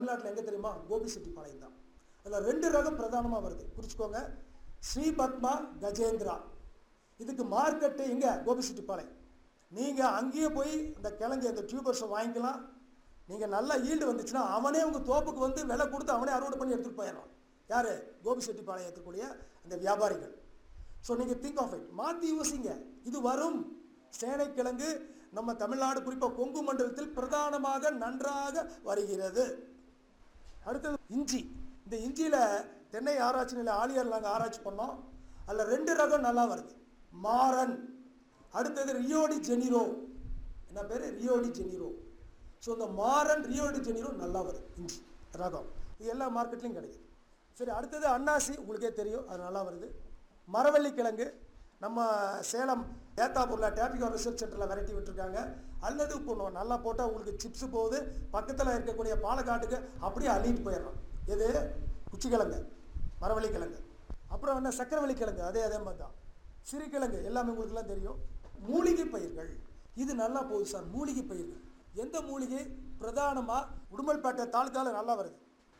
தமிழ்நாட்டில் எங்கே தெரியுமா கோபிசெட்டிப்பாளையம் தான் அதில் ரெண்டு ரகம் பிரதானமாக வருது குறிச்சிக்கோங்க ஸ்ரீபத்மா கஜேந்திரா இதுக்கு மார்க்கெட்டு எங்கே கோபிசெட்டிப்பாளையம் நீங்கள் அங்கேயே போய் இந்த கிழங்கு அந்த டியூபர்ஸை வாங்கிக்கலாம் நீங்கள் நல்ல ஈல்டு வந்துச்சுன்னா அவனே உங்கள் தோப்புக்கு வந்து விலை கொடுத்து அவனே அறுவடை பண்ணி எடுத்துகிட்டு போயிடலாம் யார் கோபிசெட்டிப்பாளையம் இருக்கக்கூடிய அந்த வியாபாரிகள் ஸோ நீங்கள் திங்க் ஆஃப் இட் மாற்றி யோசிங்க இது வரும் சேனைக்கிழங்கு நம்ம தமிழ்நாடு குறிப்பாக கொங்கு மண்டலத்தில் பிரதானமாக நன்றாக வருகிறது அடுத்தது இஞ்சி இந்த இஞ்சியில் தென்னை ஆராய்ச்சி நிலைய ஆலியர் நாங்கள் ஆராய்ச்சி பண்ணோம் அதில் ரெண்டு ரகம் நல்லா வருது மாறன் அடுத்தது ரியோடி ஜெனிரோ என்ன பேர் ரியோடி ஜெனிரோ ஸோ இந்த மாறன் ரியோடி ஜெனிரோ நல்லா வருது இஞ்சி ரகம் இது எல்லா மார்க்கெட்லையும் கிடைக்குது சரி அடுத்தது அன்னாசி உங்களுக்கே தெரியும் அது நல்லா வருது மரவள்ளி கிழங்கு நம்ம சேலம் ஏத்தாப்பூரில் டேபிகோ ரிசர்ச் சென்டரில் வெரைட்டி விட்டுருக்காங்க அல்லது இப்போ நம்ம நல்லா போட்டால் உங்களுக்கு சிப்ஸ் போகுது பக்கத்தில் இருக்கக்கூடிய பாலக்காட்டுக்கு அப்படியே அள்ளிட்டு போயிடலாம் எது குச்சிக்கிழங்கு மரவள்ளி கிழங்கு அப்புறம் என்ன சக்கரவள்ளி கிழங்கு அதே அதே மாதிரி தான் சிறுகிழங்கு எல்லாமே உங்களுக்குலாம் தெரியும் மூலிகை பயிர்கள் இது நல்லா போகுது சார் மூலிகை பயிர்கள் எந்த மூலிகை பிரதானமாக உடுமல்பேட்டை தாலுக்காவில் நல்லா வருது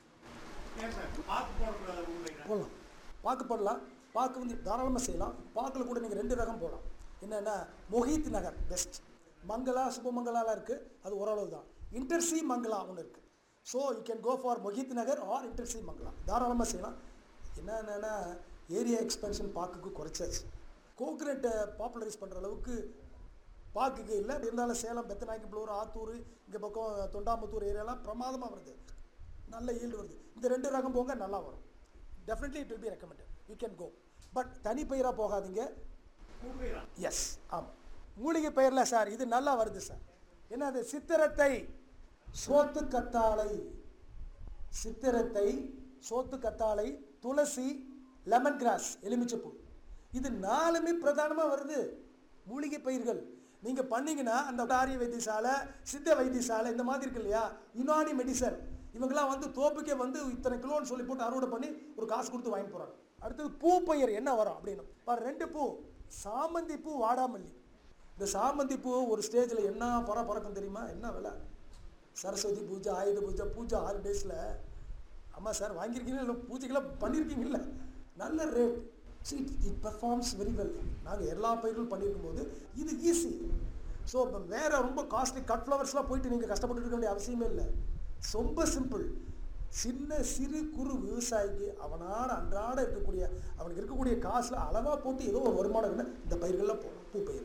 ஏன் சார் பார்த்து போடக்கூடாது உங்களுக்கு போடலாம் பாக்கு போடலாம் பாக்கு வந்து தாராளமாக செய்யலாம் பாக்கில் கூட நீங்கள் ரெண்டு ரகம் போடலாம் என்னென்னா மொஹித் நகர் பெஸ்ட் மங்களா சுபமங்கலாலாம் இருக்குது அது ஓரளவு தான் இன்டர்சி மங்களா ஒன்று இருக்குது so you can go for Mohit Nagar or இன்டர்சி மங்களா தாராளமாக செய்யலாம் என்னென்னா ஏரியா எக்ஸ்பென்ஷன் பாக்குக்கு குறைச்சாச்சு கோகனட்டை பாப்புலரைஸ் பண்ணுற அளவுக்கு பாக்குக்கு இல்லை இருந்தாலும் சேலம் பெத்தநாயக்கம்பலூர் ஆத்தூர் இங்கே பக்கம் தொண்டாமுத்தூர் ஏரியாலாம் பிரமாதமாக வருது நல்ல ஈல்டு வருது இந்த ரெண்டு ரகம் போங்க நல்லா வரும் definitely it will be recommended you can go but தனி பயிராக போகாதீங்க கூப்பிடலாம் எஸ் ஆமாம் மூலிகை பயிரில் சார் இது நல்லா வருது சார் என்ன அது சித்திரத்தை சோத்து கத்தாழை சித்திரத்தை சோத்து கத்தாழை துளசி லெமன் கிராஸ் எலுமிச்சைப்பூ இது நாலுமே பிரதானமாக வருது மூலிகை பயிர்கள் நீங்கள் பண்ணீங்கன்னா அந்த ஆரிய வைத்தியசாலை சித்த வைத்தியசாலை இந்த மாதிரி இருக்கு இல்லையா யுனானி மெடிசன் இவங்கெல்லாம் வந்து தோப்புக்கே வந்து இத்தனை கிலோன்னு சொல்லி போட்டு அறுவடை பண்ணி ஒரு காசு கொடுத்து வாங்கிட்டு போகிறாங்க அடுத்தது பூ பயிர் என்ன வரும் அப்படின்னு பாரு ரெண்டு பூ சாமந்தி பூ வாடாமல்லி இந்த சாமந்தி பூ ஒரு ஸ்டேஜில் என்ன பற பறக்கும் தெரியுமா என்ன விலை சரஸ்வதி பூஜை ஆயுத பூஜை பூஜை ஆறு டேஸில் ஆமாம் சார் வாங்கியிருக்கீங்களா இல்லை பூஜைக்கெல்லாம் பண்ணியிருக்கீங்கல்ல நல்ல rate see it performs very well நாங்கள் எல்லா பயிர்களும் பண்ணியிருக்கும் போது இது ஈஸி ஸோ இப்போ வேறு ரொம்ப காஸ்ட்லி கட் ஃப்ளவர்ஸ்லாம் போயிட்டு நீங்கள் கஷ்டப்பட்டு இருக்க வேண்டிய அவசியமே இல்லை ரொம்ப சிம்பிள் சின்ன சிறு குறு விவசாயிக்கு அவனால அன்றாட இருக்கக்கூடிய அவனுக்கு இருக்கக்கூடிய காசில் அளவாக போட்டு ஏதோ ஒரு வருமானம் வேணும் இந்த பயிர்களில் போகணும் பூ பயிர்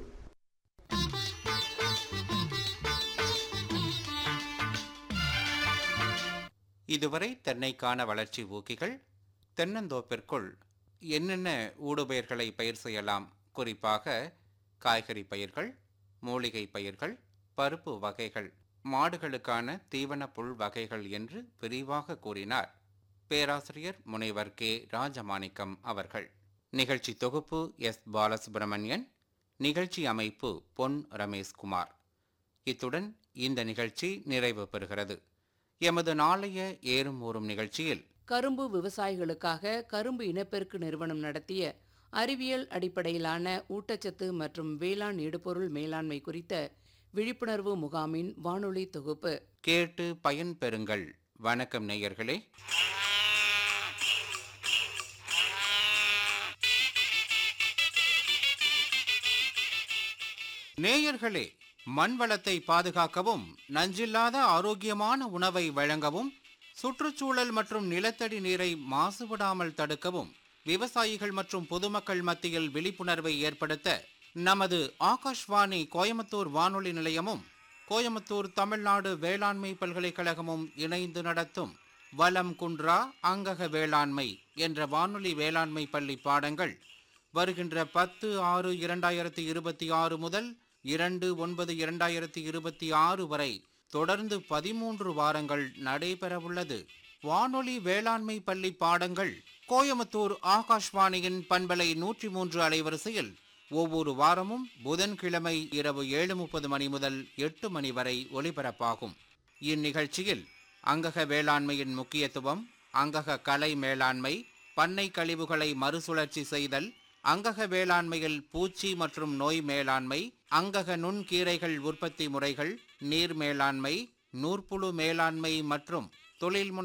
இதுவரை தென்னைக்கான வளர்ச்சி ஊக்கிகள் தென்னந்தோப்பிற்குள் என்னென்ன ஊடுபயிர்களை பயிர் செய்யலாம் குறிப்பாக காய்கறி பயிர்கள் மூலிகை பயிர்கள் பருப்பு வகைகள் மாடுகளுக்கான தீவன புல் வகைகள் என்று விரிவாக கூறினார் பேராசிரியர் முனைவர் கே ராஜமாணிக்கம் அவர்கள் நிகழ்ச்சி தொகுப்பு எஸ் பாலசுப்ரமணியன் நிகழ்ச்சி அமைப்பு பொன் ரமேஷ்குமார் இத்துடன் இந்த நிகழ்ச்சி நிறைவு பெறுகிறது எமது நாளைய ஏறும் ஊறும் நிகழ்ச்சியில் கரும்பு விவசாயிகளுக்காக கரும்பு இனப்பெருக்கு நிறுவனம் நடத்திய அறிவியல் அடிப்படையிலான ஊட்டச்சத்து மற்றும் வேளாண் இடுபொருள் மேலாண்மை குறித்த விழிப்புணர்வு முகாமின் வானொலி தொகுப்பு கேட்டு பயன் பெறுங்கள் வணக்கம் நேயர்களே நேயர்களே மண் வளத்தை பாதுகாக்கவும் நஞ்சில்லாத ஆரோக்கியமான உணவை வழங்கவும் சுற்றுச்சூழல் மற்றும் நிலத்தடி நீரை மாசுபடாமல் தடுக்கவும் விவசாயிகள் மற்றும் பொதுமக்கள் மத்தியில் விழிப்புணர்வை ஏற்படுத்த நமது ஆகாஷ்வாணி கோயம்புத்தூர் வானொலி நிலையமும் கோயம்புத்தூர் தமிழ்நாடு வேளாண்மை பல்கலைக்கழகமும் இணைந்து நடத்தும் வலம் குன்றா அங்கக வேளாண்மை என்ற வானொலி வேளாண்மை பள்ளி பாடங்கள் வருகின்ற பத்து ஆறு இரண்டாயிரத்தி இருபத்தி ஆறு முதல் இரண்டு ஒன்பது இரண்டாயிரத்தி இருபத்தி ஆறு வரை தொடர்ந்து பதிமூன்று வாரங்கள் நடைபெறவுள்ளது வானொலி வேளாண்மை பள்ளி பாடங்கள் கோயமுத்தூர் ஆகாஷ்வாணியின் பண்பலை நூற்றி மூன்று அலைவரிசையில் ஒவ்வொரு வாரமும் புதன்கிழமை இரவு ஏழு முப்பது மணி முதல் எட்டு மணி வரை ஒலிபரப்பாகும் இந்நிகழ்ச்சியில் அங்கக வேளாண்மையின் முக்கியத்துவம் அங்கக கலை மேலாண்மை பண்ணை கழிவுகளை மறுசுழற்சி செய்தல் அங்கக வேளாண்மையில் பூச்சி மற்றும் நோய் மேலாண்மை அங்கக நுண்கீரைகள் உற்பத்தி முறைகள் நீர் மேலாண்மை நூற்புழு மேலாண்மை மற்றும் தொழில் முனை